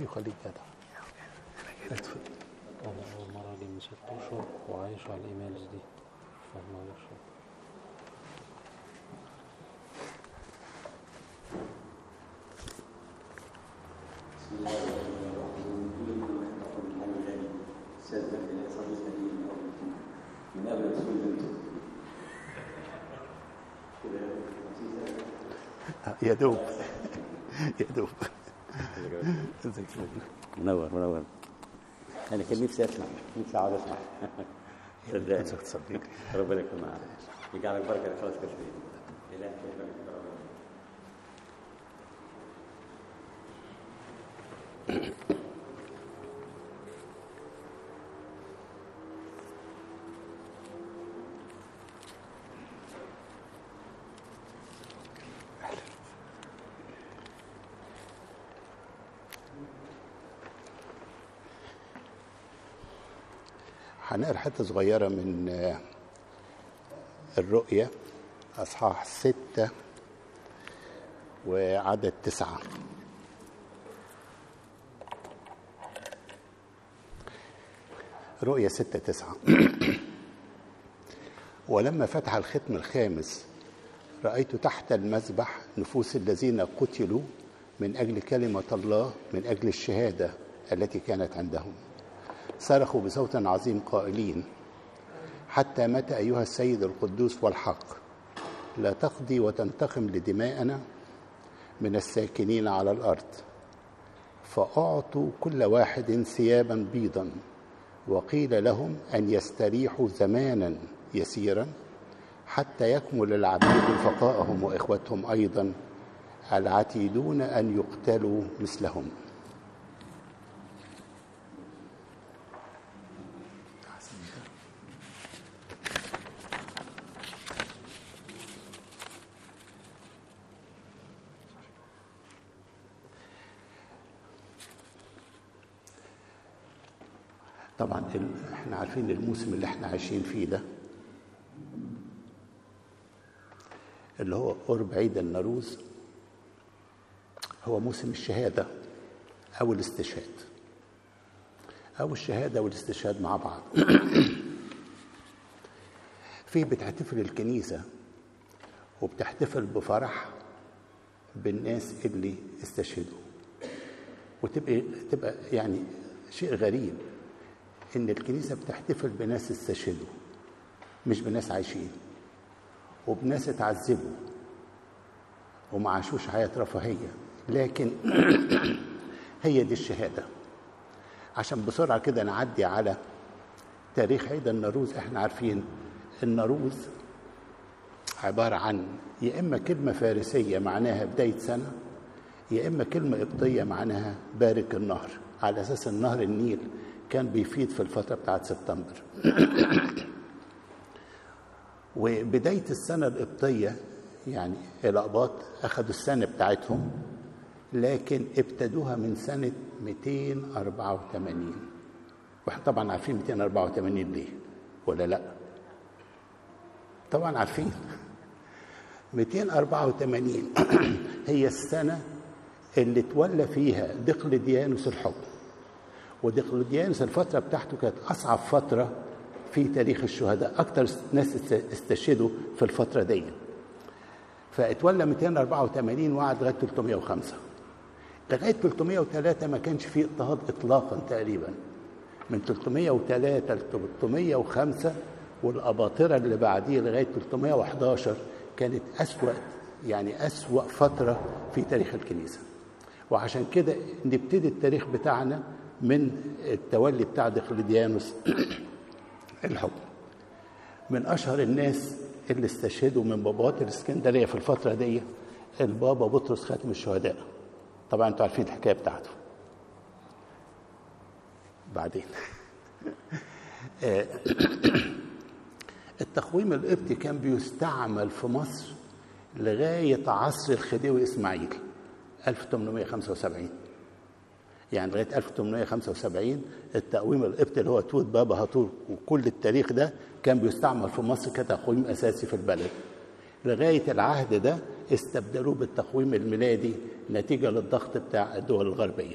فيه وخليك جدع اتفضل. أنا أول مرة أجي من ست أشهر وعايش على الإيميلز دي فما أعرفش من قبل ما تكون انتم يا دوب يا دوب ازيك يا منور منور انا كان نفسي اسمع نفسي اقعد اسمع صدقني صديقي ربنا يكون معاك يجعلك بركه خلاص كشفين اله يبارك فيك يا رب. هنقرا حته صغيره من آه، الرؤيا اصحاح ستة وعدد تسعة رؤيا ستة تسعة ولما فتح الختم الخامس رأيت تحت المذبح نفوس الذين قتلوا من أجل كلمة الله من أجل الشهادة التي كانت عندهم صرخوا بصوت عظيم قائلين حتى متى أيها السيد القدوس والحق لا تقضي وتنتقم لدماءنا من الساكنين على الأرض فأعطوا كل واحد ثيابا بيضا وقيل لهم أن يستريحوا زمانا يسيرا حتى يكمل العبيد رفقائهم وإخوتهم أيضا العتيدون أن يقتلوا مثلهم طبعا ال- احنا عارفين الموسم اللي احنا عايشين فيه ده اللي هو قرب عيد النوروز هو موسم الشهادة أو الاستشهاد أو الشهادة والاستشهاد مع بعض فيه بتحتفل الكنيسة وبتحتفل بفرح بالناس اللي استشهدوا وتبقى تبقى يعني شيء غريب ان الكنيسه بتحتفل بناس استشهدوا مش بناس عايشين وبناس اتعذبوا وما عاشوش حياه رفاهيه لكن هي دي الشهاده عشان بسرعه كده نعدي على تاريخ عيد النوروز احنا عارفين النوروز عباره عن يا اما كلمه فارسيه معناها بدايه سنه يا اما كلمه قبطيه معناها بارك النهر على اساس النهر النيل كان بيفيض في الفتره بتاعت سبتمبر وبدايه السنه القبطيه يعني الاقباط اخذوا السنه بتاعتهم لكن ابتدوها من سنه 284 واحنا طبعا عارفين 284 ليه ولا لا طبعا عارفين 284 هي السنه اللي تولى فيها دقلديانوس الحكم ودقلديانوس الفترة بتاعته كانت أصعب فترة في تاريخ الشهداء أكتر ناس است- استشهدوا في الفترة دي فاتولى 284 وقعد لغاية 305 لغاية 303 ما كانش فيه اضطهاد إطلاقا تقريبا من 303 ل 305 والأباطرة اللي بعديه لغاية 311 كانت أسوأ يعني أسوأ فترة في تاريخ الكنيسة وعشان كده نبتدي التاريخ بتاعنا من التولي بتاع دقلديانوس الحكم من اشهر الناس اللي استشهدوا من بابوات الاسكندريه في الفتره دي البابا بطرس خاتم الشهداء طبعا انتوا عارفين الحكايه بتاعته بعدين آه، التقويم القبطي كان بيستعمل في مصر لغايه عصر الخديوي اسماعيل 1875 يعني لغايه 1875 التقويم القبطي اللي هو توت بابا هاتور وكل التاريخ ده كان بيستعمل في مصر كتقويم اساسي في البلد لغايه العهد ده استبدلوه بالتقويم الميلادي نتيجة للضغط بتاع الدول الغربية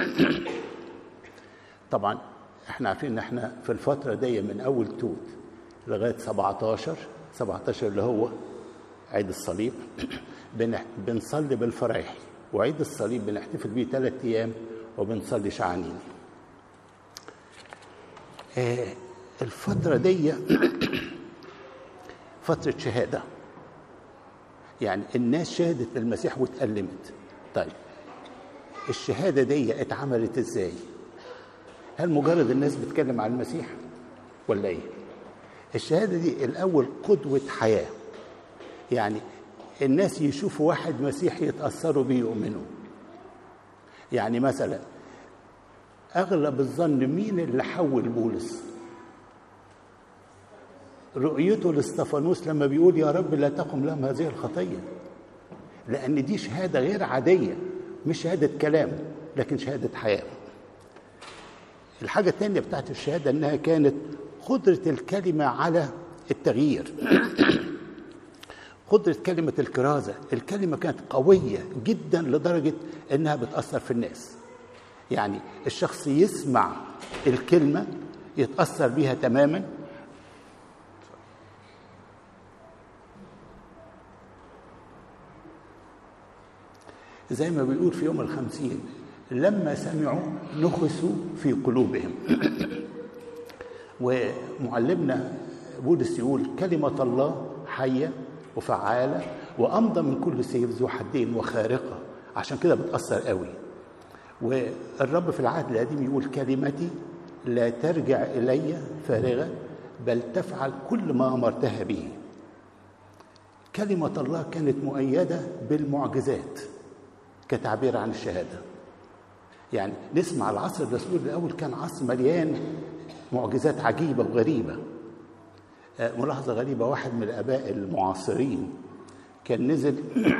طبعا احنا عارفين ان احنا في الفترة دي من أول توت لغاية 17 17 اللي هو عيد الصليب بنح- بنصلي بالفرايح وعيد الصليب بنحتفل بيه ثلاث أيام وبنصلي شعانين آه، الفترة دي فترة شهادة يعني الناس شهدت المسيح واتألمت طيب الشهادة دي اتعملت ازاي هل مجرد الناس بتتكلم عن المسيح ولا ايه الشهادة دي الأول قدوة حياة يعني الناس يشوفوا واحد مسيحي يتأثروا بيه يؤمنوا يعني مثلا أغلب الظن مين اللي حول بولس رؤيته لاستفانوس لما بيقول يا رب لا تقم لهم هذه الخطية لأن دي شهادة غير عادية مش شهادة كلام لكن شهادة حياة الحاجة الثانية بتاعت الشهادة إنها كانت قدرة الكلمة على التغيير قدرة كلمة الكرازة الكلمة كانت قوية جدا لدرجة إنها بتأثر في الناس يعني الشخص يسمع الكلمة يتأثر بيها تماما زي ما بيقول في يوم الخمسين لما سمعوا نخسوا في قلوبهم ومعلمنا بولس يقول كلمة الله حية وفعالة وأمضى من كل سيف ذو حدين وخارقة عشان كده بتأثر قوي والرب في العهد القديم يقول كلمتي لا ترجع إلي فارغة بل تفعل كل ما أمرتها به كلمة الله كانت مؤيدة بالمعجزات كتعبير عن الشهادة يعني نسمع العصر الرسول الأول كان عصر مليان معجزات عجيبة وغريبة آه، ملاحظة غريبة واحد من الآباء المعاصرين كان نزل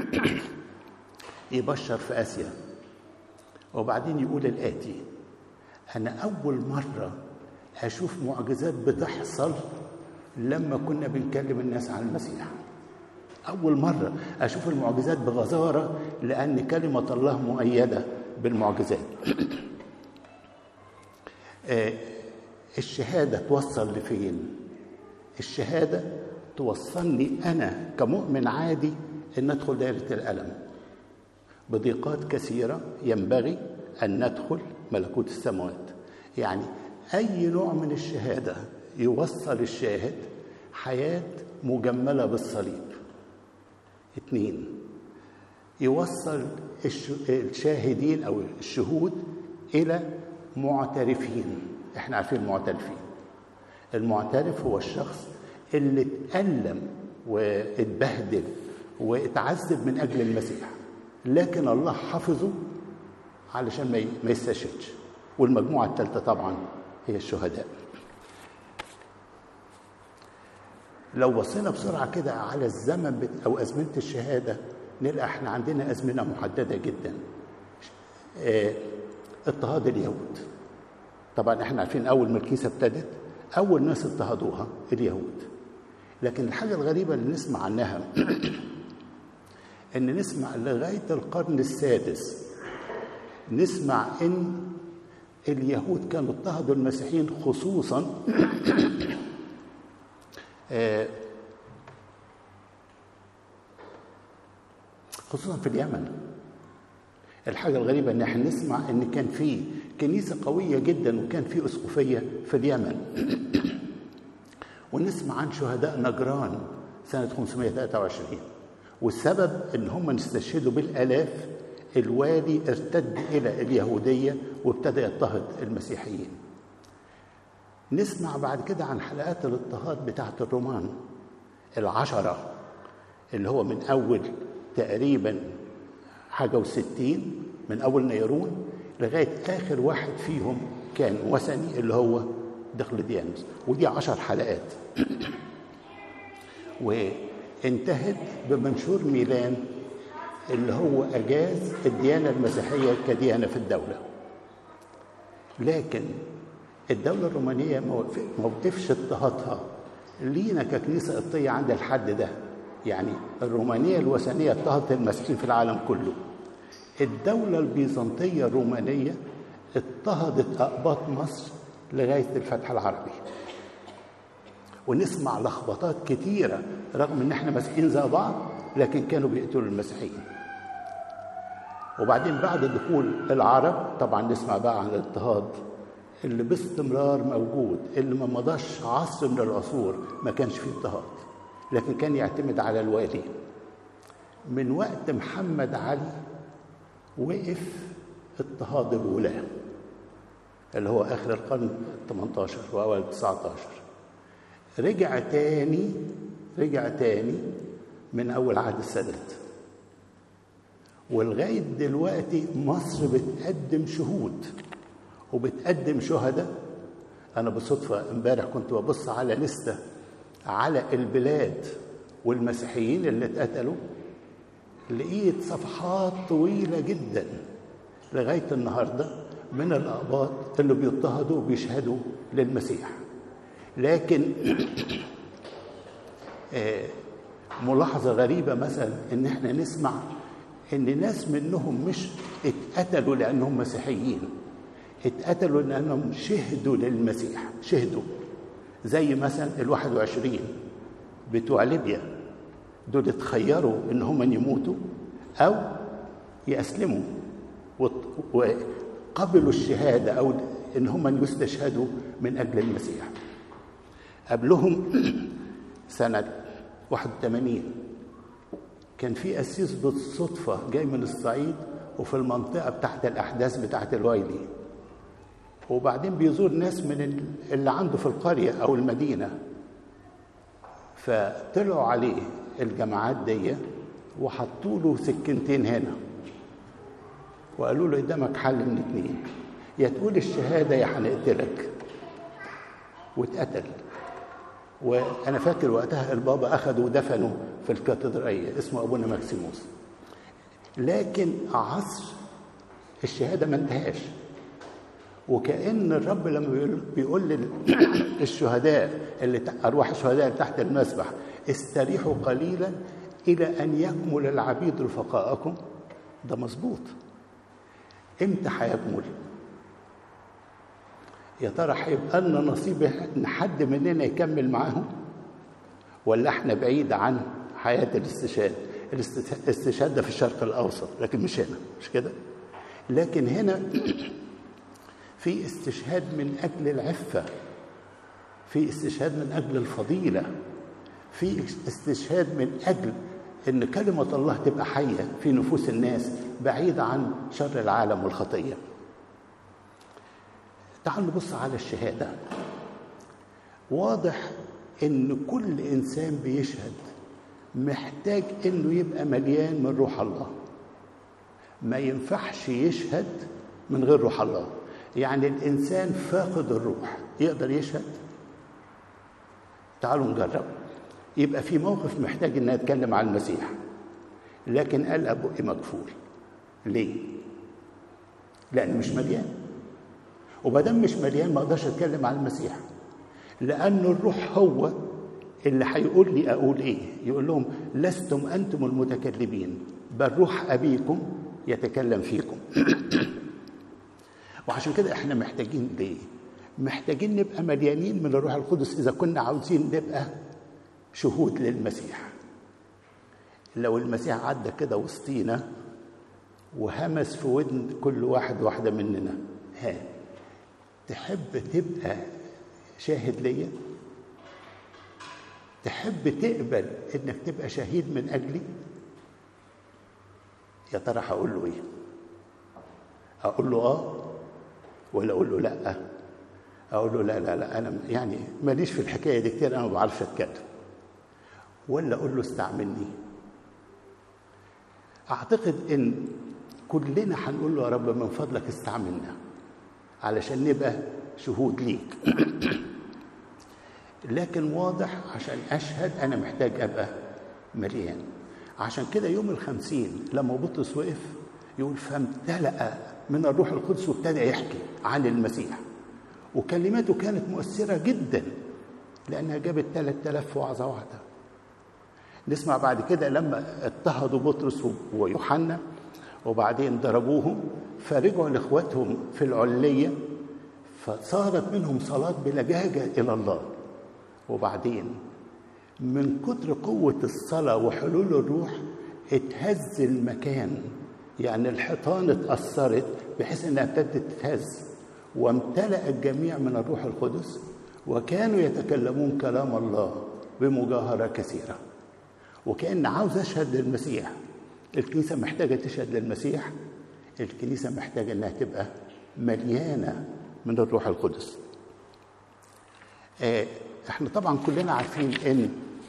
يبشر في آسيا وبعدين يقول الآتي أنا أول مرة أشوف معجزات بتحصل لما كنا بنكلم الناس عن المسيح أول مرة أشوف المعجزات بغزارة لأن كلمة الله مؤيدة بالمعجزات آه، الشهادة توصل لفين؟ الشهادة توصلني أنا كمؤمن عادي أن أدخل دائرة الألم بضيقات كثيرة ينبغي أن ندخل ملكوت السماوات يعني أي نوع من الشهادة يوصل الشاهد حياة مجملة بالصليب اثنين يوصل الش- الشاهدين أو الشهود إلى معترفين احنا عارفين المعترفين المعترف هو الشخص اللي اتألم واتبهدل واتعذب من أجل المسيح لكن الله حفظه علشان ما ي- ما يستشهدش والمجموعة الثالثة طبعا هي الشهداء لو بصينا بسرعة كده على الزمن بت- أو أزمنة الشهادة نلقى احنا عندنا أزمنة محددة جدا آه، اضطهاد اليهود طبعا احنا عارفين أول ما الكنيسة ابتدت أول ناس اضطهدوها اليهود لكن الحاجة الغريبة اللي نسمع عنها ان نسمع لغايه القرن السادس نسمع ان اليهود كانوا اضطهدوا المسيحيين خصوصا آه، خصوصا في اليمن الحاجة الغريبة ان احنا نسمع ان كان في كنيسة قوية جدا وكان في اسقفية في اليمن ونسمع عن شهداء نجران سنة 523 والسبب ان هم استشهدوا بالالاف الوالي ارتد الى اليهودية وابتدى يضطهد المسيحيين نسمع بعد كده عن حلقات الاضطهاد بتاعت الرومان العشرة اللي هو من أول تقريبا حاجة وستين من أول نيرون لغاية آخر واحد فيهم كان وثني اللي هو دقلديانوس ودي عشر حلقات وانتهت بمنشور ميلان اللي هو أجاز الديانة المسيحية كديانة في الدولة لكن الدولة الرومانية ما وقف- ما وقفش اضطهادها لينا ككنيسة قبطية عند الحد ده يعني الرومانية الوثنية اضطهدت المسيحيين في العالم كله الدولة البيزنطية الرومانية اضطهدت أقباط مصر لغاية الفتح العربي ونسمع لخبطات كتيرة رغم ان احنا مسيحيين زي بعض لكن كانوا بيقتلوا المسيحيين وبعدين بعد دخول العرب طبعا نسمع بقى عن الاضطهاد اللي باستمرار موجود اللي ما مضاش عصر من العصور ما كانش فيه اضطهاد لكن كان يعتمد على الوالي من وقت محمد علي وقف اضطهاد الولاة اللي هو آخر القرن 18 وأول 19 رجع تاني رجع تاني من أول عهد السادات ولغاية دلوقتي مصر بتقدم شهود وبتقدم شهداء أنا بالصدفة امبارح كنت ببص على لستة على البلاد والمسيحيين اللي اتقتلوا لقيت صفحات طويلة جدا لغاية النهاردة من الأقباط اللي بيضطهدوا وبيشهدوا للمسيح لكن ملاحظة غريبة مثلا إن إحنا نسمع إن ناس منهم مش اتقتلوا لأنهم مسيحيين اتقتلوا لأنهم شهدوا للمسيح شهدوا زي مثلا الواحد وعشرين بتوع ليبيا دول اتخيروا إن هم يموتوا أو يأسلموا وقبلوا الشهادة أو إن هم يستشهدوا من أجل المسيح قبلهم سنة 81 كان في قسيس بالصدفة جاي من الصعيد وفي المنطقة بتاعت الأحداث بتاعت الوايلي وبعدين بيزور ناس من اللي عنده في القرية أو المدينة فطلعوا عليه الجماعات دي وحطوا له سكينتين هنا وقالوا له قدامك حل من اتنين يا تقول الشهادة يا هنقتلك واتقتل وانا فاكر وقتها البابا اخده ودفنه في الكاتدرائيه اسمه ابونا ماكسيموس لكن عصر الشهاده ما انتهاش وكأن الرب لما بيقول للشهداء اللي أرواح الشهداء اللي تحت المسبح استريحوا قليلا إلى أن يكمل العبيد رفقاءكم ده مظبوط امتى هيكمل؟ يا ترى هيبقى لنا نصيب ان حد مننا يكمل معاهم ولا احنا بعيد عن حياه الاستشهاد الاستشهاد ده في الشرق الاوسط لكن مش هنا مش كده لكن هنا في استشهاد من اجل العفه في استشهاد من اجل الفضيله في استشهاد من اجل ان كلمه الله تبقى حيه في نفوس الناس بعيده عن شر العالم والخطيه تعالوا نبص على الشهادة واضح إن كل إنسان بيشهد محتاج إنه يبقى مليان من روح الله ما ينفعش يشهد من غير روح الله يعني الإنسان فاقد الروح يقدر يشهد تعالوا نجرب يبقى في موقف محتاج إن أتكلم عن المسيح لكن قال أبوي مكفول ليه؟ لأن مش مليان وما دام مش مليان ما اقدرش اتكلم عن المسيح لان الروح هو اللي هيقول لي اقول ايه يقول لهم لستم انتم المتكلمين بل روح ابيكم يتكلم فيكم وعشان كده احنا محتاجين ليه محتاجين نبقى مليانين من الروح القدس اذا كنا عاوزين نبقى شهود للمسيح لو المسيح عدى كده وسطينا وهمس في ودن كل واحد واحده مننا ها تحب تبقى شاهد ليا تحب تقبل انك تبقى شهيد من اجلي يا ترى هقول له ايه اقول له اه ولا اقول له لا اقول له لا لا لا انا يعني ماليش في الحكايه دي كتير انا ما بعرفش اتكلم ولا اقول له استعملني اعتقد ان كلنا هنقول له يا رب من فضلك استعملنا علشان نبقى شهود ليك لكن واضح عشان أشهد أنا محتاج أبقى مليان عشان كده يوم الخمسين لما بطرس وقف يقول فامتلأ من الروح القدس وابتدى يحكي عن المسيح وكلماته كانت مؤثرة جدا لأنها جابت 3000 وعظة واحدة نسمع بعد كده لما اضطهدوا بطرس ويوحنا وبعدين ضربوهم فرجعوا لاخواتهم في العليه فصارت منهم صلاه بلجاجه الى الله وبعدين من كتر قوه الصلاه وحلول الروح اتهز المكان يعني الحيطان اتاثرت بحيث انها ابتدت تتهز وامتلأ الجميع من الروح القدس وكانوا يتكلمون كلام الله بمجاهرة كثيرة وكأن عاوز أشهد للمسيح الكنيسة محتاجة تشهد للمسيح الكنيسة محتاجة إنها تبقى مليانة من الروح القدس آه، احنا طبعا كلنا عارفين ان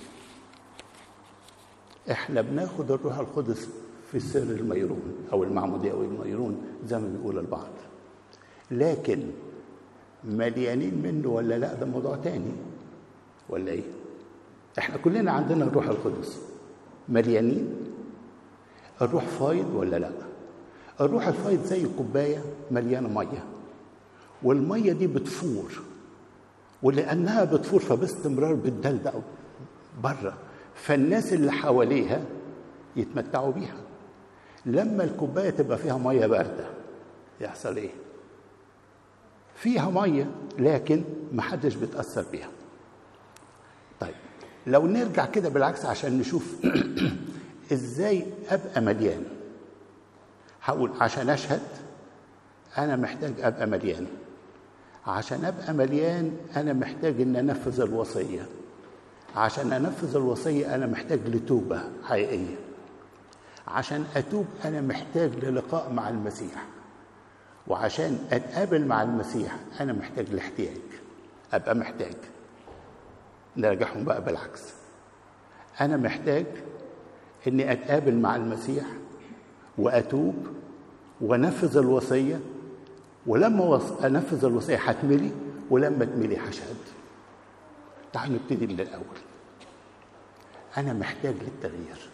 احنا بناخد الروح القدس في سر الميرون او المعموديه او الميرون زي ما بيقول البعض لكن مليانين منه ولا لا ده موضوع تاني ولا ايه احنا كلنا عندنا الروح القدس مليانين الروح فايض ولا لا الروح الفايض زي الكوبايه مليانه ميه والميه دي بتفور ولانها بتفور فباستمرار بتدلدق بره فالناس اللي حواليها يتمتعوا بيها لما الكوبايه تبقى فيها ميه بارده يحصل ايه فيها ميه لكن محدش بيتاثر بيها طيب لو نرجع كده بالعكس عشان نشوف ازاي ابقى مليان هقول عشان اشهد انا محتاج ابقى مليان عشان ابقى مليان انا محتاج ان انفذ الوصيه عشان انفذ الوصيه انا محتاج لتوبه حقيقيه عشان اتوب انا محتاج للقاء مع المسيح وعشان اتقابل مع المسيح انا محتاج لاحتياج ابقى محتاج نرجعهم بقى بالعكس انا محتاج اني اتقابل مع المسيح واتوب وانفذ الوصيه ولما وص... انفذ الوصيه هتملي ولما تملي هشهد تعالوا نبتدي من الاول انا محتاج للتغيير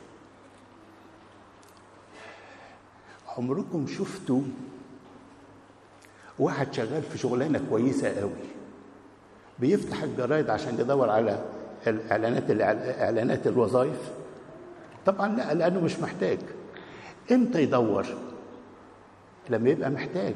عمركم شفتوا واحد شغال في شغلانه كويسه قوي بيفتح الجرايد عشان يدور على الاعلانات اعلانات الوظائف طبعا لا لانه مش محتاج امتى يدور لما يبقى محتاج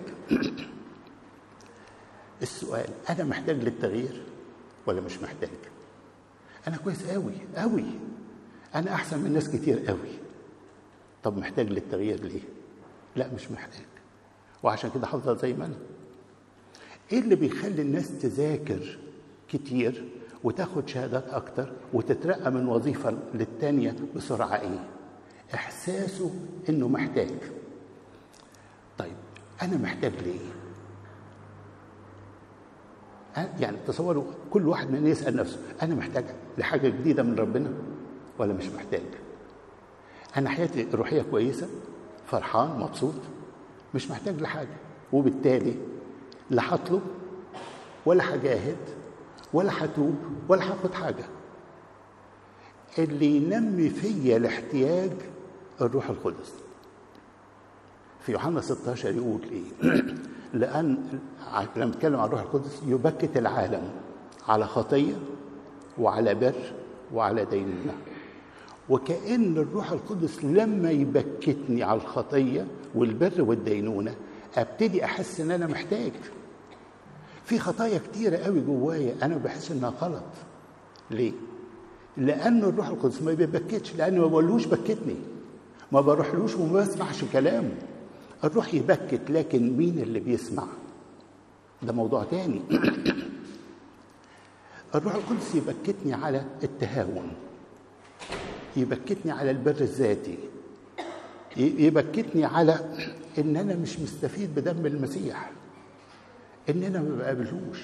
السؤال انا محتاج للتغيير ولا مش محتاج انا كويس قوي قوي انا احسن من ناس كتير قوي طب محتاج للتغيير ليه لا مش محتاج وعشان كده هفضل زي ما انا ايه اللي بيخلي الناس تذاكر كتير وتاخد شهادات اكتر وتترقى من وظيفه للتانيه بسرعه ايه احساسه انه محتاج طيب انا محتاج ليه يعني تصوروا كل واحد مننا يسال نفسه انا محتاج لحاجه جديده من ربنا ولا مش محتاج انا حياتي الروحيه كويسه فرحان مبسوط مش محتاج لحاجه وبالتالي لا هطلب ولا هجاهد ولا هتوب ولا هاخد حاجه اللي ينمي فيا الاحتياج الروح القدس في يوحنا 16 يقول ايه لان لما نتكلم عن الروح القدس يبكت العالم على خطيه وعلى بر وعلى دينونه وكأن الروح القدس لما يبكتني على الخطية والبر والدينونة ابتدي احس ان انا محتاج في خطايا كتيرة قوي جوايا انا بحس انها غلط ليه لان الروح القدس ما بيبكتش لانه ما بقولوش بكتني ما بروحلوش وما بسمعش كلامه الروح يبكت لكن مين اللي بيسمع ده موضوع تاني الروح القدس يبكتني على التهاون يبكتني على البر الذاتي يبكتني على ان انا مش مستفيد بدم المسيح ان انا ما بقابلهوش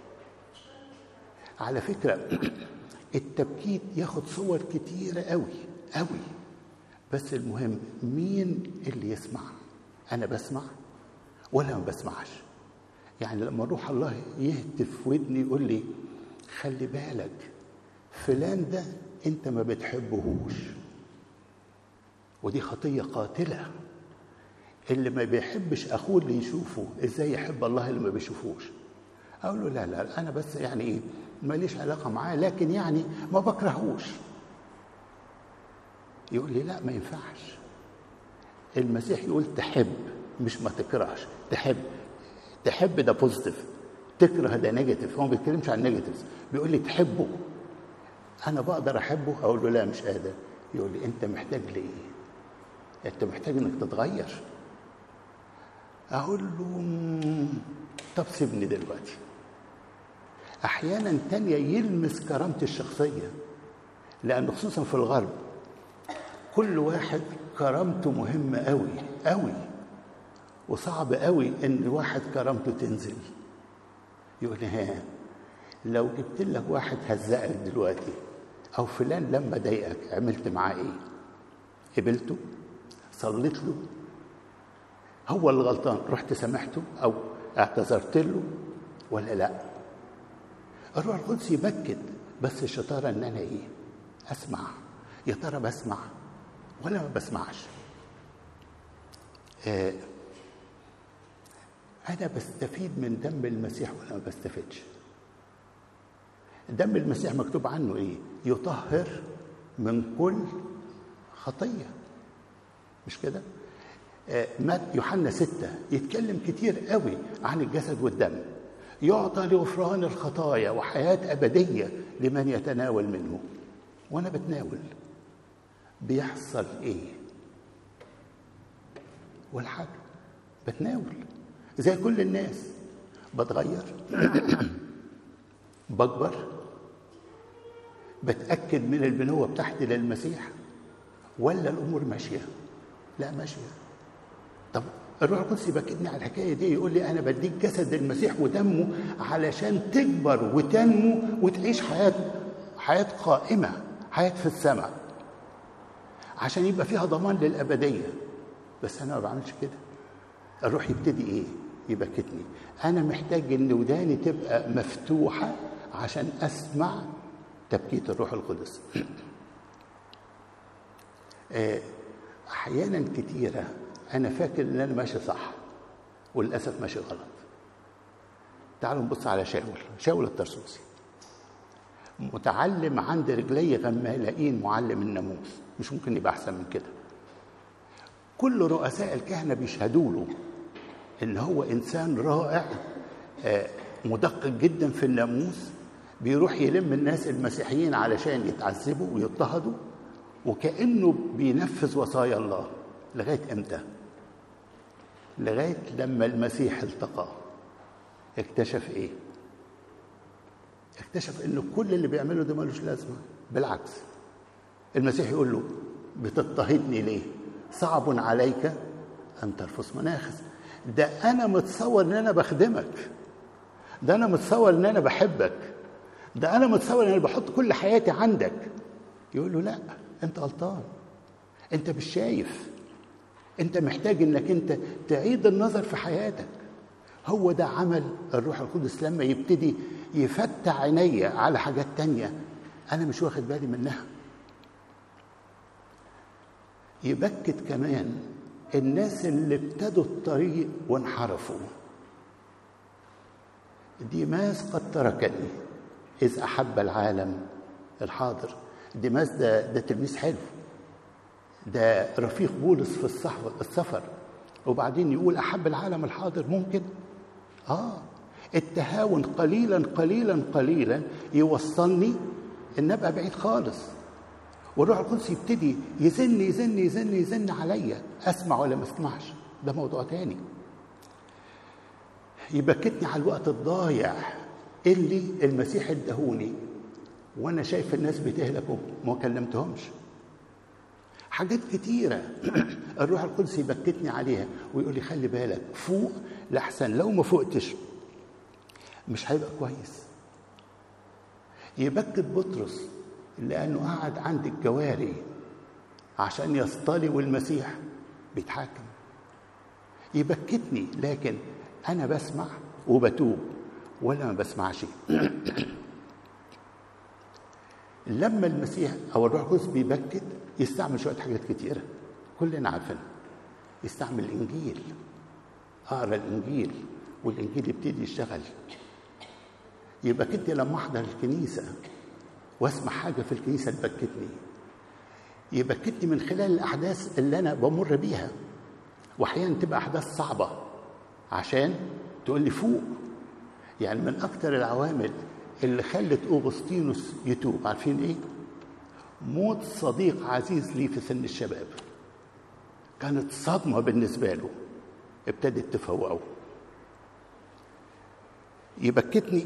على فكره التبكيت ياخد صور كتيره قوي قوي بس المهم مين اللي يسمع انا بسمع ولا ما بسمعش يعني لما روح الله يهتف في ودني يقول لي خلي بالك فلان ده انت ما بتحبهوش ودي خطيه قاتله اللي ما بيحبش اخوه اللي يشوفه ازاي يحب الله اللي ما بيشوفوش اقول له لا لا انا بس يعني ايه ماليش علاقه معاه لكن يعني ما بكرهوش يقول لي لا ما ينفعش المسيح يقول تحب مش ما تكرهش تحب تحب ده بوزيتيف تكره ده نيجاتيف هو ما بيتكلمش عن نيجاتيف بيقول لي تحبه انا بقدر احبه اقول له لا مش قادر يقول لي انت محتاج لايه انت محتاج انك تتغير اقول له "مم، طب سيبني دلوقتي احيانا تانية يلمس كرامتي الشخصيه لان خصوصا في الغرب كل واحد كرامته مهمه قوي قوي وصعب قوي ان واحد كرامته تنزل يقول لي ها لو جبت لك واحد هزقك دلوقتي او فلان لما ضايقك عملت معاه ايه قبلته صليت له هو اللي غلطان رحت سامحته او اعتذرت له ولا لا الروح القدس يبكت بس الشطاره ان انا ايه اسمع يا ترى بسمع ولا ما بسمعش آه انا بستفيد من دم المسيح ولا ما بستفيدش دم المسيح مكتوب عنه ايه يطهر من كل خطيه مش كده آه، مات يوحنا ستة يتكلم كتير قوي عن الجسد والدم يعطى لغفران الخطايا وحياة أبدية لمن يتناول منه وأنا بتناول بيحصل إيه ولا حاجة بتناول زي كل الناس بتغير بكبر بتأكد من البنوة بتاعتي للمسيح ولا الأمور ماشية لا ماشية طب الروح القدس يبكتني على الحكاية دي يقول لي أنا بديك جسد المسيح ودمه علشان تكبر وتنمو وتعيش حياة حياة قائمة حياة في السماء عشان يبقى فيها ضمان للأبدية بس أنا ما بعملش كده الروح يبتدي إيه؟ يبكتني أنا محتاج إن وداني تبقى مفتوحة عشان أسمع تبكيت الروح القدس آه، أحيانا كتيرة أنا فاكر إن أنا ماشي صح وللأسف ماشي غلط تعالوا نبص على شاول شاول الترسوسي متعلم عند رجلي غمالائين معلم الناموس مش ممكن يبقى أحسن من كده كل رؤساء الكهنة بيشهدوا له إن هو إنسان رائع آه، مدقق جدا في الناموس بيروح يلم الناس المسيحيين علشان يتعذبوا ويضطهدوا وكأنه بينفذ وصايا الله لغاية إمتى؟ لغاية لما المسيح التقاه اكتشف إيه؟ اكتشف إن كل اللي بيعمله ده ملوش لازمة بالعكس المسيح يقول له بتضطهدني ليه؟ صعب عليك أن ترفض مناخس ده أنا متصور إن أنا بخدمك ده أنا متصور إن أنا بحبك ده أنا متصور إن أنا بحط كل حياتي عندك يقول له لا أنت غلطان أنت مش شايف أنت محتاج إنك أنت تعيد النظر في حياتك هو ده عمل الروح القدس لما يبتدي يفتح عيني على حاجات تانية أنا مش واخد بالي منها يبكت كمان الناس اللي ابتدوا الطريق وانحرفوا ديماس قد تركني إذ أحب العالم الحاضر ديماس ده ده تلميذ حلو ده رفيق بولس في الصحو- السفر وبعدين يقول أحب العالم الحاضر ممكن آه التهاون قليلا قليلا قليلا يوصلني ان ابقى بعيد خالص والروح القدس يبتدي يزن يزن يزن يزن عليا اسمع ولا ما اسمعش ده موضوع تاني يبكتني على الوقت الضايع اللي المسيح ادهوني وانا شايف الناس بتهلك وما كلمتهمش حاجات كتيرة الروح القدس يبكتني عليها ويقول لي خلي بالك فوق لحسن لو ما فوقتش مش هيبقى كويس يبكت بطرس لأنه قعد عند الجواري عشان يصطلي والمسيح بيتحاكم يبكتني لكن أنا بسمع وبتوب ولا ما بسمعش لما المسيح او الروح القدس بيبكت يستعمل شويه حاجات كتيره كلنا عارفينها يستعمل الانجيل اقرا الانجيل والانجيل يبتدي يشتغل يبقى كنت لما احضر الكنيسه واسمع حاجه في الكنيسه تبكتني يبكتني من خلال الاحداث اللي انا بمر بيها واحيانا تبقى احداث صعبه عشان تقول لي فوق يعني من اكتر العوامل اللي خلت اوغسطينوس يتوب عارفين ايه موت صديق عزيز لي في سن الشباب كانت صدمه بالنسبه له ابتدت تفوقه يبكتني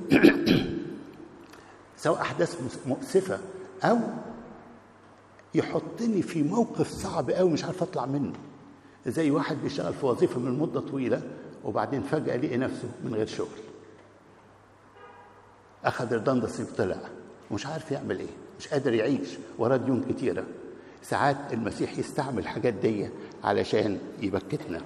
سواء احداث مؤسفه او يحطني في موقف صعب قوي مش عارف اطلع منه زي واحد بيشتغل في وظيفه من مده طويله وبعدين فجاه لقي نفسه من غير شغل اخذ الدندس وطلع ومش عارف يعمل ايه مش قادر يعيش وراه ديون كتيره ساعات المسيح يستعمل الحاجات دي علشان يبكتنا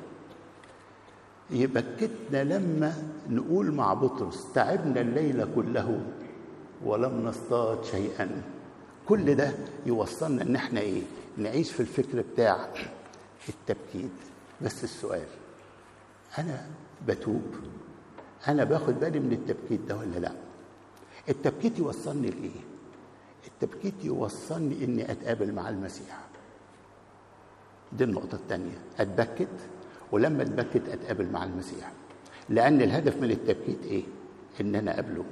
يبكتنا لما نقول مع بطرس تعبنا الليل كله ولم نصطاد شيئا كل ده يوصلنا ان احنا ايه نعيش في الفكر بتاع التبكيت بس السؤال انا بتوب انا باخد بالي من التبكيت ده ولا لا التبكيت يوصلني لايه التبكيت يوصلني اني اتقابل مع المسيح دي النقطه الثانيه اتبكت ولما اتبكت اتقابل مع المسيح لان الهدف من التبكيت ايه ان انا اقابله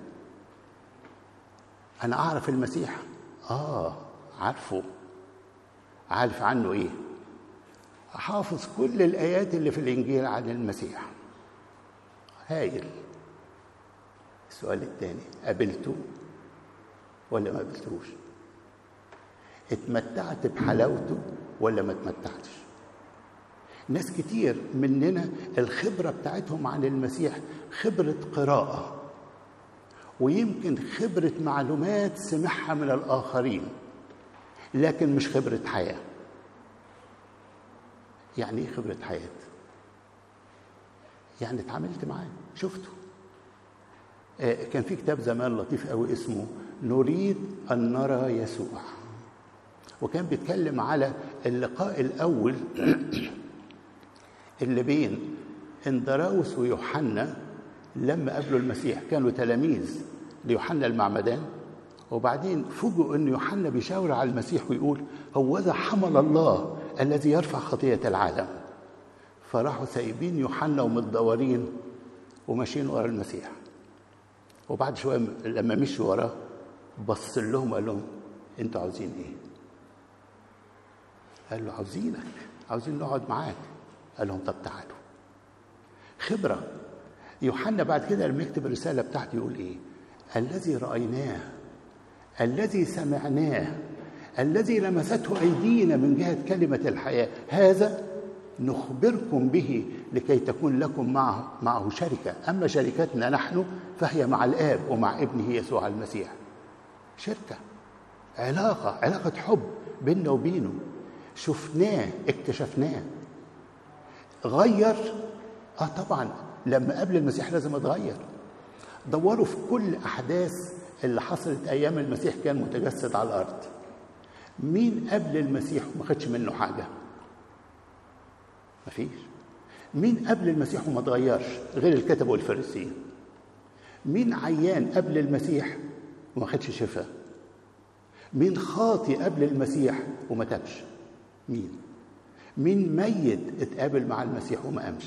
انا اعرف المسيح اه عارفه عارف عنه ايه حافظ كل الايات اللي في الانجيل عن المسيح هايل السؤال الثاني قابلته ولا ما قابلتوش اتمتعت بحلاوته ولا ما اتمتعتش ناس كتير مننا الخبرة بتاعتهم عن المسيح خبرة قراءة ويمكن خبرة معلومات سمعها من الآخرين لكن مش خبرة حياة يعني ايه خبرة حياة؟ يعني اتعاملت معاه شفته آه كان في كتاب زمان لطيف قوي اسمه نريد أن نرى يسوع وكان بيتكلم على اللقاء الأول اللي بين اندراوس ويوحنا لما قابلوا المسيح كانوا تلاميذ ليوحنا المعمدان وبعدين فوجئوا ان يوحنا بيشاور على المسيح ويقول هوذا حمل الله الذي يرفع خطيه العالم فراحوا سايبين يوحنا ومتدورين وماشيين ورا المسيح وبعد شويه لما مشوا وراه بص لهم قال لهم انتوا عاوزين ايه؟ قال له عاوزينك عاوزين نقعد معاك قال لهم طب تعالوا خبره يوحنا بعد كده لما يكتب الرساله بتاعته يقول ايه الذي رايناه الذي سمعناه الذي لمسته ايدينا من جهه كلمه الحياه هذا نخبركم به لكي تكون لكم معه معه شركه اما شركتنا نحن فهي مع الاب ومع ابنه يسوع المسيح شركه علاقه علاقه حب بيننا وبينه شفناه اكتشفناه غير اه طبعا لما قبل المسيح لازم اتغير دوروا في كل احداث اللي حصلت ايام المسيح كان متجسد على الارض مين قبل المسيح وما خدش منه حاجه مفيش مين قبل المسيح وما اتغيرش غير الكتب والفريسيين مين عيان قبل المسيح وما خدش شفاء مين خاطي قبل المسيح وما تابش مين مين ميت اتقابل مع المسيح وما قامش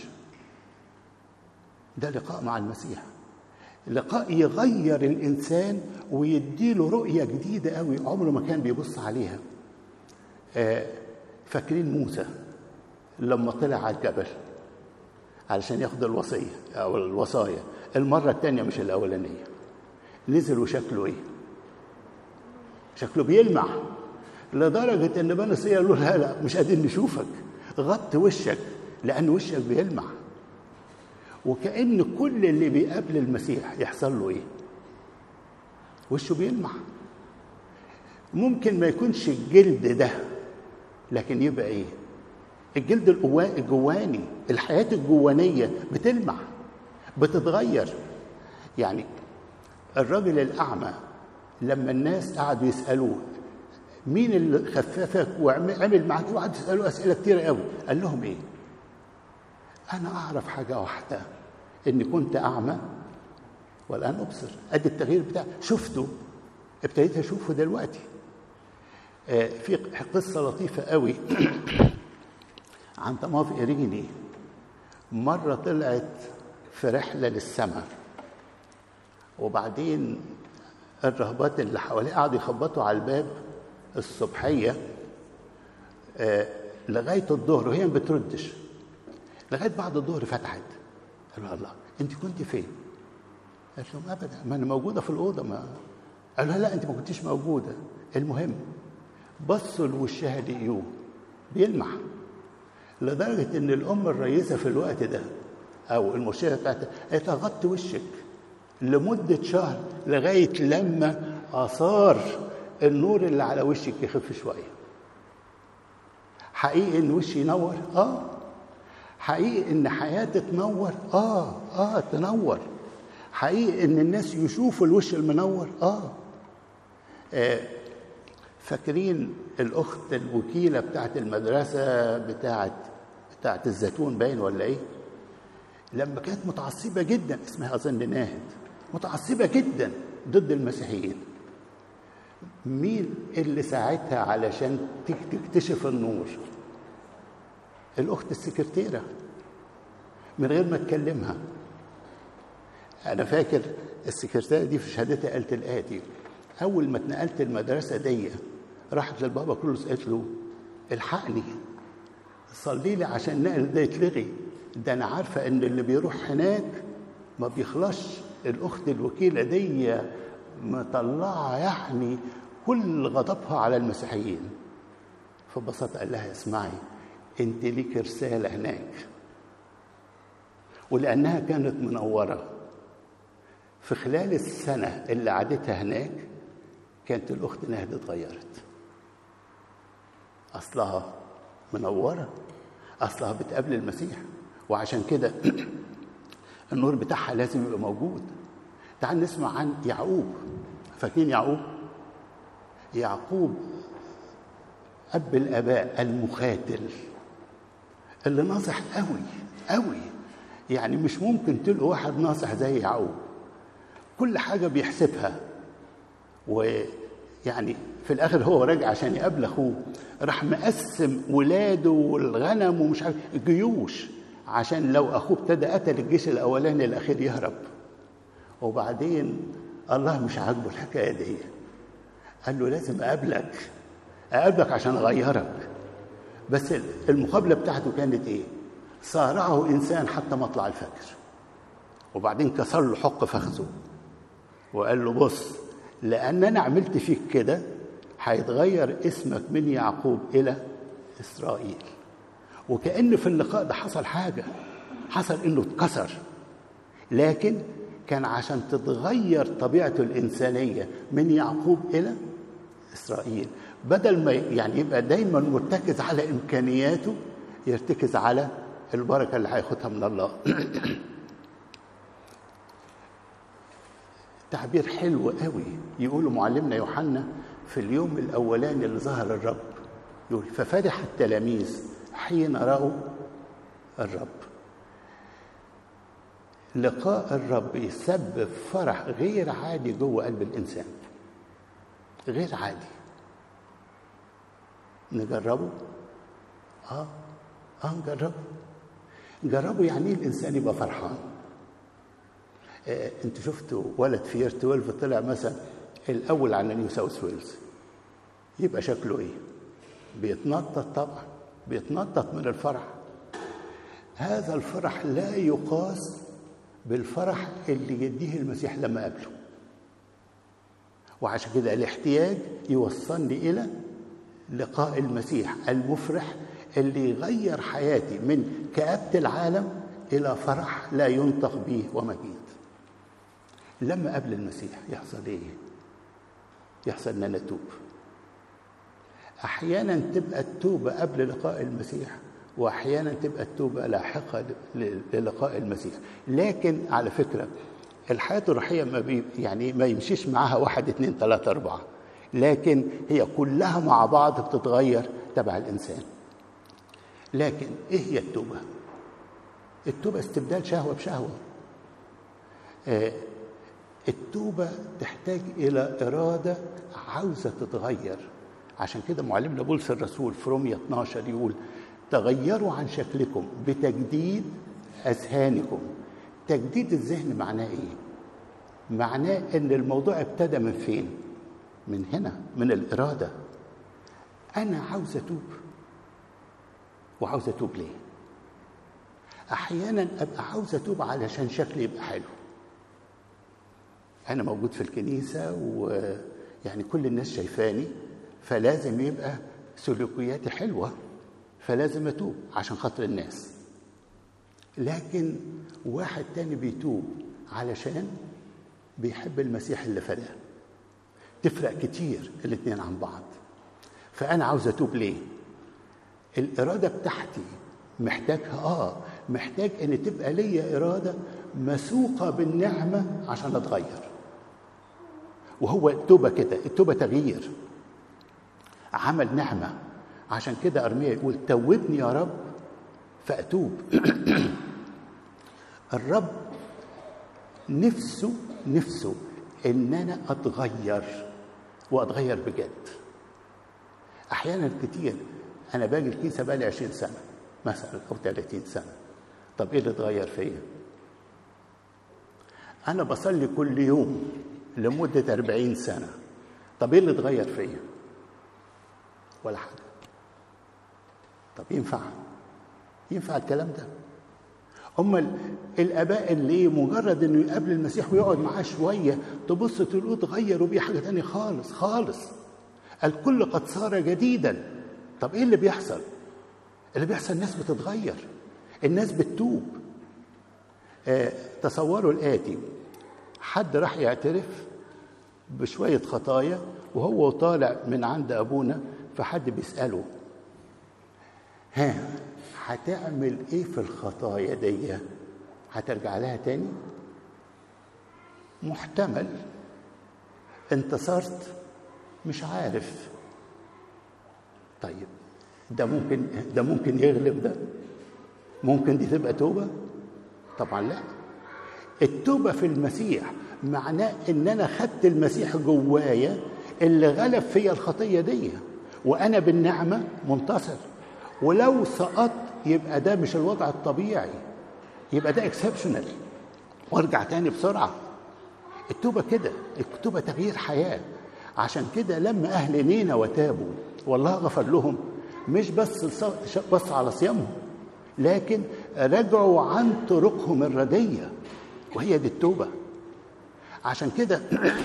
ده لقاء مع المسيح لقاء يغير الانسان ويديله رؤيه جديده قوي عمره ما كان بيبص عليها آه فاكرين موسى لما طلع على الجبل علشان ياخد الوصيه او الوصايا المره الثانيه مش الاولانيه نزل وشكله ايه شكله بيلمع لدرجه ان بني اسرائيل قالوا لا لا مش قادرين نشوفك غط وشك لان وشك بيلمع وكأن كل اللي بيقابل المسيح يحصل له ايه؟ وشه بيلمع ممكن ما يكونش الجلد ده لكن يبقى ايه؟ الجلد الجواني الحياة الجوانية بتلمع بتتغير يعني الراجل الأعمى لما الناس قعدوا يسألوه مين اللي خففك وعمل معاك وقعدوا يسألوه أسئلة كتيرة قوي قال لهم إيه؟ أنا أعرف حاجة واحدة إني كنت أعمى والآن أبصر أدي التغيير بتاعي شفته ابتديت أشوفه دلوقتي آه، في قصة لطيفة قوي عن طماف إيريني مرة طلعت في رحلة للسماء وبعدين الرهبات اللي حواليه قعدوا يخبطوا على الباب الصبحية آه، لغاية الظهر وهي ما بتردش لغاية بعد الظهر فتحت قالوا الله أنت كنت فين؟ قالت لهم أبدا ما أنا موجودة في الأوضة ما قالوا لها لا أنت ما كنتيش موجودة المهم بصوا لوشها لقيوه بيلمع لدرجة إن الأم الرئيسة في الوقت ده أو المرشدة بتاعتها قالت لها غطي وشك لمدة شهر لغاية لما آثار النور اللي على وشك يخف شوية حقيقي إن وشي ينور؟ آه حقيقي إن حياتي تنور؟ آه آه تنور حقيقي إن الناس يشوفوا الوش المنور؟ آه, آه فاكرين الأخت الوكيلة بتاعت المدرسة بتاعت بتاعت الزيتون باين ولا إيه؟ لما كانت متعصبة جدا اسمها أظن ناهد متعصبة جدا ضد المسيحيين مين اللي ساعدها علشان تكتشف النور الأخت السكرتيرة من غير ما تكلمها أنا فاكر السكرتيرة دي في شهادتها قالت الآتي أول ما اتنقلت المدرسة دي راحت للبابا كرولوس قالت له الحقني صلي لي عشان النقل ده يتلغي ده أنا عارفة إن اللي بيروح هناك ما بيخلصش الأخت الوكيلة دي مطلعة يعني كل غضبها على المسيحيين فبسط قال لها اسمعي انت ليك رسالة هناك ولأنها كانت منورة في خلال السنة اللي قعدتها هناك كانت الأخت نهد اتغيرت أصلها منورة أصلها بتقابل المسيح وعشان كده النور بتاعها لازم يبقى موجود تعال نسمع عن يعقوب فاكرين يعقوب يعقوب أب الآباء المخاتل اللي ناصح قوي قوي يعني مش ممكن تلقوا واحد ناصح زي يعقوب كل حاجة بيحسبها ويعني في الآخر هو راجع عشان يقابل أخوه راح مقسم ولاده والغنم ومش عارف جيوش عشان لو أخوه ابتدى قتل الجيش الأولاني الأخير يهرب وبعدين الله مش عاجبه الحكاية دي قال له لازم أقابلك أقابلك عشان أغيرك بس المقابلة بتاعته كانت إيه؟ صارعه إنسان حتى مطلع الفجر وبعدين كسر له حق فخذه وقال له بص لأن أنا عملت فيك كده هيتغير اسمك من يعقوب إلى إسرائيل وكأن في اللقاء ده حصل حاجة حصل إنه اتكسر لكن كان عشان تتغير طبيعته الإنسانية من يعقوب إلى إسرائيل بدل ما يعني يبقى دايما مرتكز على إمكانياته يرتكز على البركة اللي هياخدها من الله تعبير حلو قوي يقول معلمنا يوحنا في اليوم الأولاني اللي ظهر الرب يقول ففرح التلاميذ حين رأوا الرب لقاء الرب يسبب فرح غير عادي جوه قلب الإنسان غير عادي نجربه اه اه نجربه جربوا يعني ايه الانسان يبقى فرحان آه انتوا شفتوا ولد في 12 طلع مثلا الاول على نيو ساوث ويلز يبقى شكله ايه بيتنطط طبعا بيتنطط من الفرح هذا الفرح لا يقاس بالفرح اللي يديه المسيح لما قابله وعشان كده الاحتياج يوصلني الى لقاء المسيح المفرح اللي يغير حياتي من كآبة العالم إلى فرح لا ينطق به ومجيد لما قبل المسيح يحصل إيه؟ يحصل إن أنا أتوب أحيانا تبقى التوبة قبل لقاء المسيح وأحيانا تبقى التوبة لاحقة للقاء المسيح لكن على فكرة الحياة الروحية ما بي يعني ما يمشيش معاها واحد اتنين تلاتة أربعة لكن هي كلها مع بعض بتتغير تبع الإنسان لكن إيه هي التوبة؟ التوبة استبدال شهوة بشهوة آه التوبة تحتاج إلى إرادة عاوزة تتغير عشان كده معلمنا بولس الرسول في رومية 12 يقول تغيروا عن شكلكم بتجديد أذهانكم تجديد الذهن معناه إيه؟ معناه إن الموضوع ابتدى من فين؟ من هنا من الإرادة أنا عاوز أتوب وعاوز أتوب ليه؟ أحيانا أبقى عاوز أتوب علشان شكلي يبقى حلو أنا موجود في الكنيسة ويعني كل الناس شايفاني فلازم يبقى سلوكياتي حلوة فلازم أتوب عشان خاطر الناس لكن واحد تاني بيتوب علشان بيحب المسيح اللي فداه تفرق كتير الاتنين عن بعض فأنا عاوز أتوب ليه؟ الإرادة بتاعتي محتاجها آه محتاج إن تبقى ليا إرادة مسوقة بالنعمة عشان أتغير وهو التوبة كده التوبة تغيير عمل نعمة عشان كده أرميا يقول توبني يا رب فأتوب الرب نفسه نفسه إن أنا أتغير وأتغير بجد أحيانا كتير أنا باجي الكنيسة بقالي 20 سنة مثلا أو 30 سنة طب إيه اللي اتغير فيا؟ أنا بصلي كل يوم لمدة 40 سنة طب إيه اللي اتغير فيا؟ ولا حاجة طب ينفع ينفع الكلام ده هم الاباء اللي مجرد انه يقابل المسيح ويقعد معاه شويه تبص تقول اتغير وبيه حاجه تانية خالص خالص الكل قد صار جديدا طب ايه اللي بيحصل اللي بيحصل الناس بتتغير الناس بتتوب آه تصوروا الاتي حد راح يعترف بشويه خطايا وهو طالع من عند ابونا فحد بيساله ها هتعمل ايه في الخطايا دي هترجع لها تاني محتمل انتصرت مش عارف طيب ده ممكن ده ممكن يغلب ده ممكن دي تبقى توبه طبعا لا التوبه في المسيح معناه ان انا خدت المسيح جوايا اللي غلب فيا الخطيه دي وانا بالنعمه منتصر ولو سقطت يبقى ده مش الوضع الطبيعي يبقى ده اكسبشنال وارجع تاني بسرعه التوبه كده التوبه تغيير حياه عشان كده لما اهل نينا وتابوا والله غفر لهم مش بس بص على صيامهم لكن رجعوا عن طرقهم الرديه وهي دي التوبه عشان كده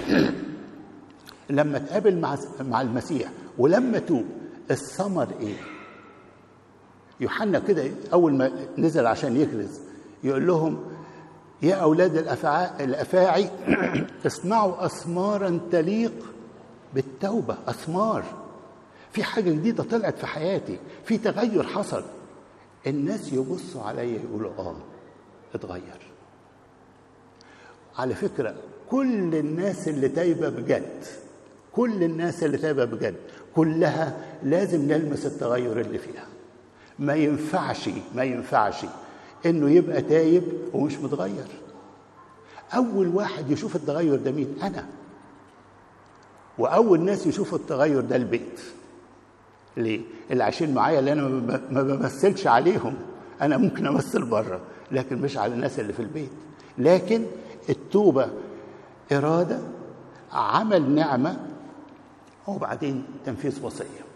لما تقابل مع مع المسيح ولما توب الثمر ايه؟ يوحنا كده اول ما نزل عشان يكرز يقول لهم يا اولاد الافاعي, الأفاعي اصنعوا اسمارا تليق بالتوبه اسمار في حاجه جديده طلعت في حياتي في تغير حصل الناس يبصوا عليا يقولوا اه اتغير على فكره كل الناس اللي تايبه بجد كل الناس اللي تايبه بجد كلها لازم نلمس التغير اللي فيها ما ينفعش ما ينفعش انه يبقى تايب ومش متغير اول واحد يشوف التغير ده مين انا واول ناس يشوفوا التغير ده البيت ليه اللي عايشين معايا اللي انا ما بمثلش عليهم انا ممكن امثل بره لكن مش على الناس اللي في البيت لكن التوبه اراده عمل نعمه وبعدين تنفيذ وصيه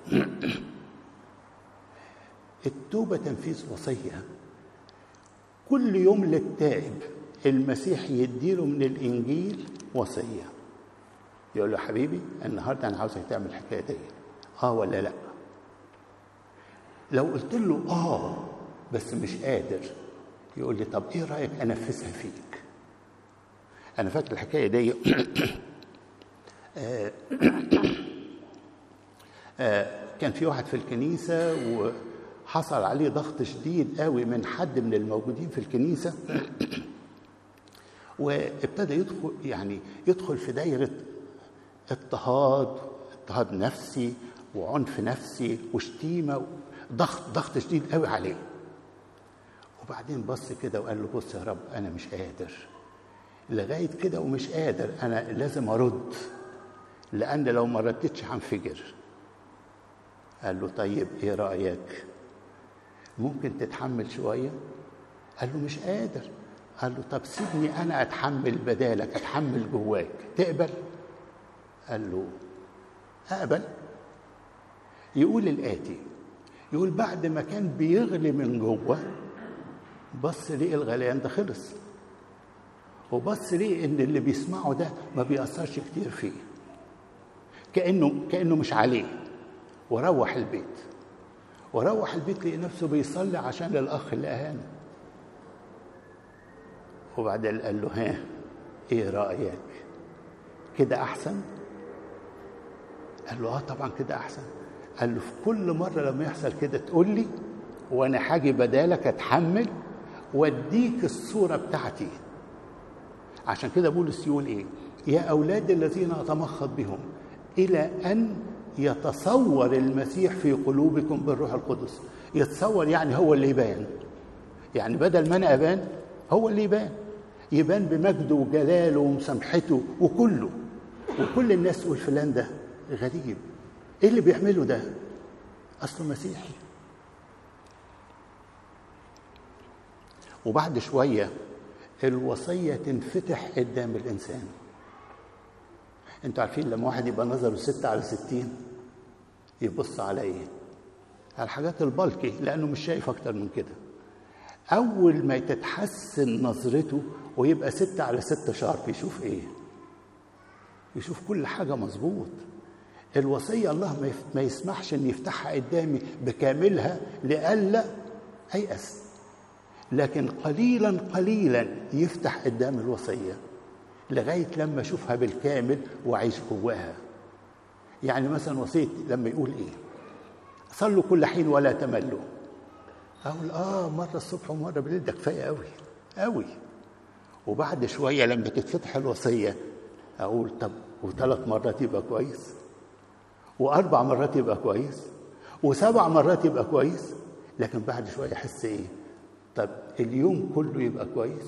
التوبة تنفيذ وصية كل يوم للتائب المسيح يديله من الإنجيل وصية يقول له حبيبي النهاردة أنا عاوزك تعمل الحكاية دي آه ولا لأ لو قلت له آه بس مش قادر يقول لي طب إيه رأيك أنفذها فيك أنا فاكر الحكاية دي آه آه كان في واحد في الكنيسة و حصل عليه ضغط شديد قوي من حد من الموجودين في الكنيسة وابتدى يدخل يعني يدخل في دايرة اضطهاد اضطهاد نفسي وعنف نفسي وشتيمة ضغط ضغط شديد قوي عليه وبعدين بص كده وقال له بص يا رب أنا مش قادر لغاية كده ومش قادر أنا لازم أرد لأن لو ما ردتش هنفجر قال له طيب ايه رايك ممكن تتحمل شويه قال له مش قادر قال له طب سيبني انا اتحمل بدالك اتحمل جواك تقبل قال له اقبل يقول الاتي يقول بعد ما كان بيغلي من جوه بص ليه الغليان ده خلص وبص ليه ان اللي بيسمعه ده ما بيأثرش كتير فيه كأنه كأنه مش عليه وروح البيت وروح البيت لقي نفسه بيصلي عشان الأخ اللي أهانه وبعدين قال له ها ايه رأيك كده أحسن قال له اه طبعا كده أحسن قال له في كل مرة لما يحصل كده تقول لي وأنا حاجي بدالك أتحمل وأديك الصورة بتاعتي عشان كده بولس يقول ايه يا اولاد الذين اتمخض بهم الى ان يتصور المسيح في قلوبكم بالروح القدس يتصور يعني هو اللي يبان يعني بدل ما انا ابان هو اللي يبان يبان بمجده وجلاله ومسامحته وكله وكل الناس تقول فلان ده غريب ايه اللي بيعمله ده اصله مسيحي وبعد شويه الوصية تنفتح قدام الإنسان أنتوا عارفين لما واحد يبقى نظره ستة على ستين يبص على إيه؟ على الحاجات البلكي لأنه مش شايف أكتر من كده أول ما تتحسن نظرته ويبقى ستة على ستة شارب يشوف إيه؟ يشوف كل حاجة مظبوط الوصية الله ما يسمحش إن يفتحها قدامي بكاملها لئلا أيأس لكن قليلا قليلا يفتح قدام الوصية لغاية لما أشوفها بالكامل وأعيش جواها يعني مثلا وصية لما يقول إيه صلوا كل حين ولا تملوا أقول آه مرة الصبح ومرة بالليل ده كفاية أوي أوي وبعد شوية لما تتفتح الوصية أقول طب وثلاث مرات يبقى كويس وأربع مرات يبقى كويس وسبع مرات يبقى كويس لكن بعد شوية أحس إيه طب اليوم كله يبقى كويس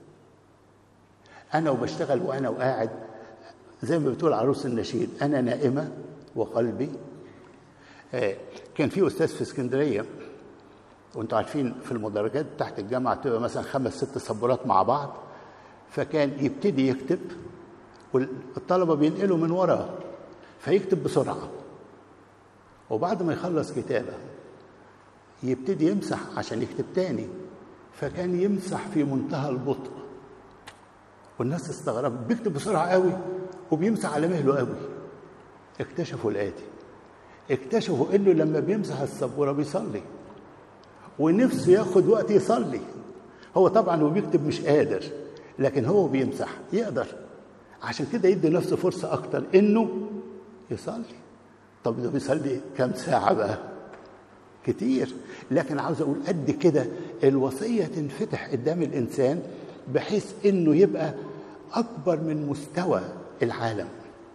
انا وبشتغل وانا وقاعد زي ما بتقول عروس النشيد انا نائمه وقلبي آه كان في استاذ في اسكندريه وانتوا عارفين في المدرجات تحت الجامعه تبقى مثلا خمس ست سبورات مع بعض فكان يبتدي يكتب والطلبه بينقلوا من وراه فيكتب بسرعه وبعد ما يخلص كتابه يبتدي يمسح عشان يكتب تاني فكان يمسح في منتهى البطء والناس استغربت بيكتب بسرعه قوي وبيمسح على مهله قوي اكتشفوا الاتي اكتشفوا انه لما بيمسح السبوره بيصلي ونفسه ياخد وقت يصلي هو طبعا هو بيكتب مش قادر لكن هو بيمسح يقدر عشان كده يدي نفسه فرصه اكتر انه يصلي طب ده بيصلي كام ساعه بقى كتير لكن عاوز اقول قد كده الوصيه تنفتح قدام الانسان بحيث انه يبقى اكبر من مستوى العالم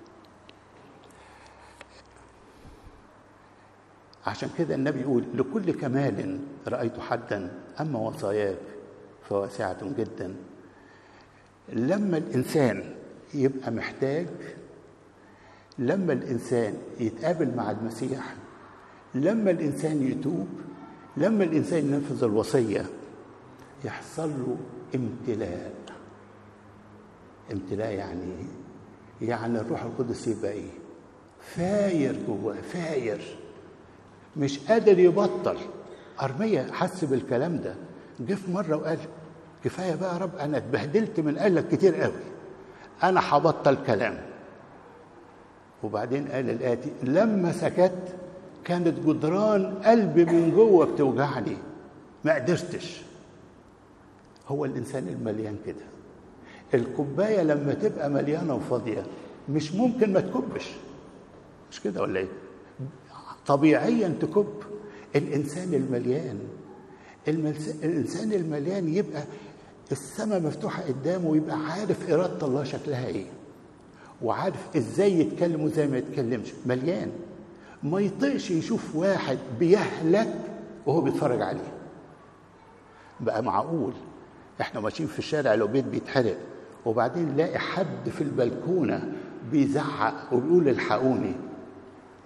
عشان كده النبي يقول لكل كمال رايت حدا اما وصاياك فواسعه جدا لما الانسان يبقى محتاج لما الانسان يتقابل مع المسيح لما الانسان يتوب لما الانسان ينفذ الوصيه يحصل له امتلاء امتلاء يعني ايه يعني الروح القدس يبقى ايه فاير جواه فاير مش قادر يبطل ارميا حس بالكلام ده جه في مره وقال كفايه بقى يا رب انا اتبهدلت من قالك كتير قوي انا هبطل كلام وبعدين قال الاتي لما سكت كانت جدران قلبي من جوه بتوجعني ما قدرتش هو الانسان المليان كده الكوبايه لما تبقى مليانه وفاضيه مش ممكن ما تكبش مش كده ولا ايه طبيعيا تكب الانسان المليان الانسان المليان يبقى السماء مفتوحه قدامه ويبقى عارف اراده الله شكلها ايه وعارف ازاي يتكلم وازاي ما يتكلمش مليان ما يطيقش يشوف واحد بيهلك وهو بيتفرج عليه بقى معقول احنا ماشيين في الشارع لو بيت بيتحرق وبعدين نلاقي حد في البلكونه بيزعق وبيقول الحقوني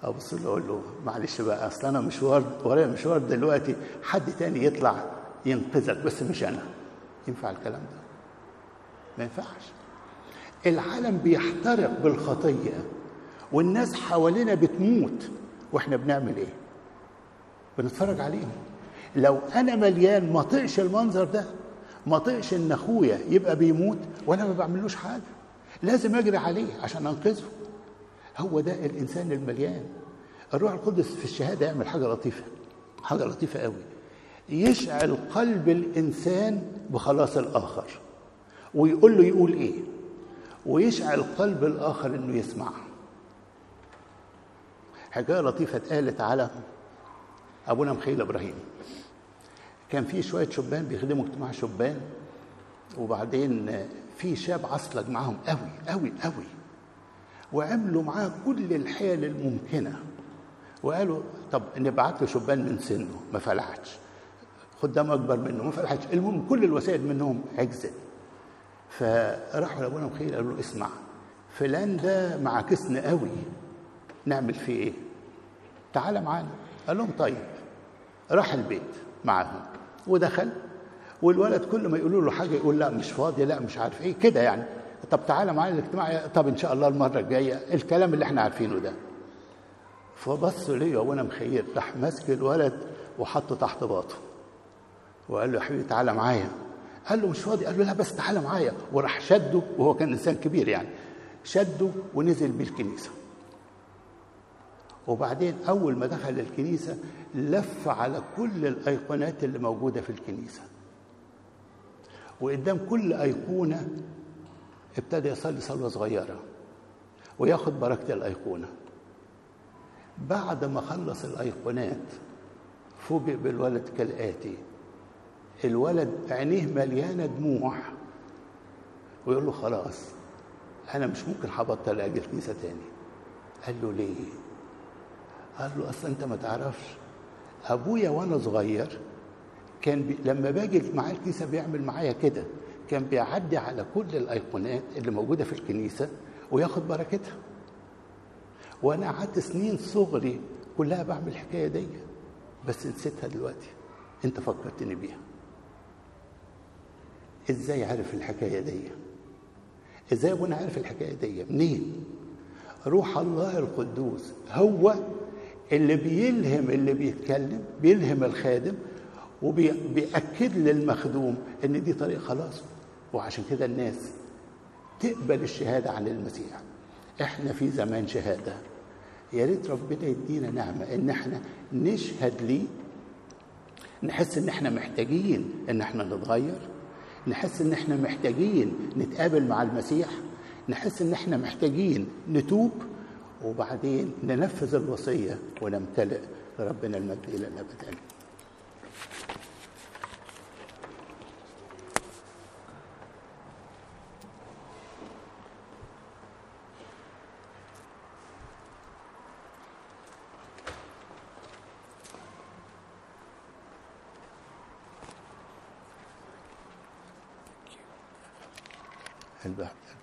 ابص له اقول له معلش بقى اصل انا مشوار ورايا مشوار دلوقتي حد تاني يطلع ينقذك بس مش انا ينفع الكلام ده ما ينفعش العالم بيحترق بالخطيه والناس حوالينا بتموت واحنا بنعمل ايه بنتفرج عليهم لو انا مليان ما طقش المنظر ده ما طقش ان اخويا يبقى بيموت وانا ما بعملوش حاجه لازم اجري عليه عشان انقذه هو ده الانسان المليان الروح القدس في الشهاده يعمل حاجه لطيفه حاجه لطيفه قوي يشعل قلب الانسان بخلاص الاخر ويقول له يقول ايه ويشعل قلب الاخر انه يسمع حكايه لطيفه اتقالت على ابونا مخيل ابراهيم كان في شويه شبان بيخدموا اجتماع شبان وبعدين في شاب عصلج معاهم قوي قوي قوي وعملوا معاه كل الحيل الممكنه وقالوا طب نبعت له شبان من سنه ما فلحتش خدام اكبر منه ما فلحتش المهم كل الوسائل منهم عجزت فراحوا لابونا مخيل قالوا له اسمع فلان ده معاكسنا قوي نعمل فيه ايه تعالى معانا قال لهم طيب راح البيت معاهم ودخل والولد كل ما يقولوا له حاجه يقول لا مش فاضي لا مش عارف ايه كده يعني طب تعالى معانا الاجتماع طب ان شاء الله المره الجايه الكلام اللي احنا عارفينه ده فبصوا ليا وانا مخير راح ماسك الولد وحطه تحت باطه وقال له يا حبيبي تعالى معايا قال له مش فاضي قال له لا بس تعالى معايا وراح شده وهو كان انسان كبير يعني شده ونزل بيه الكنيسه وبعدين اول ما دخل الكنيسه لف على كل الايقونات اللي موجوده في الكنيسه وقدام كل ايقونه ابتدى يصلي صلوه صغيره وياخد بركه الايقونه بعد ما خلص الايقونات فوجئ بالولد كالاتي الولد عينيه مليانه دموع ويقول له خلاص انا مش ممكن هبطل اجي الكنيسه تاني قال له ليه قال له اصل انت ما تعرفش ابويا وانا صغير كان بي... لما باجي معاه الكنيسه بيعمل معايا كده كان بيعدي على كل الايقونات اللي موجوده في الكنيسه وياخد بركتها وانا قعدت سنين صغري كلها بعمل الحكايه دي بس نسيتها دلوقتي انت فكرتني بيها ازاي عارف الحكايه دي ازاي ابونا عارف الحكايه دي منين روح الله القدوس هو اللي بيلهم اللي بيتكلم بيلهم الخادم وبيأكد للمخدوم ان دي طريق خلاص وعشان كده الناس تقبل الشهاده عن المسيح احنا في زمان شهاده يا ريت ربنا يدينا نعمه ان احنا نشهد ليه نحس ان احنا محتاجين ان احنا نتغير نحس ان احنا محتاجين نتقابل مع المسيح نحس ان احنا محتاجين نتوب وبعدين ننفذ الوصيه ونمتلئ ربنا المجد الى الابد امين البحث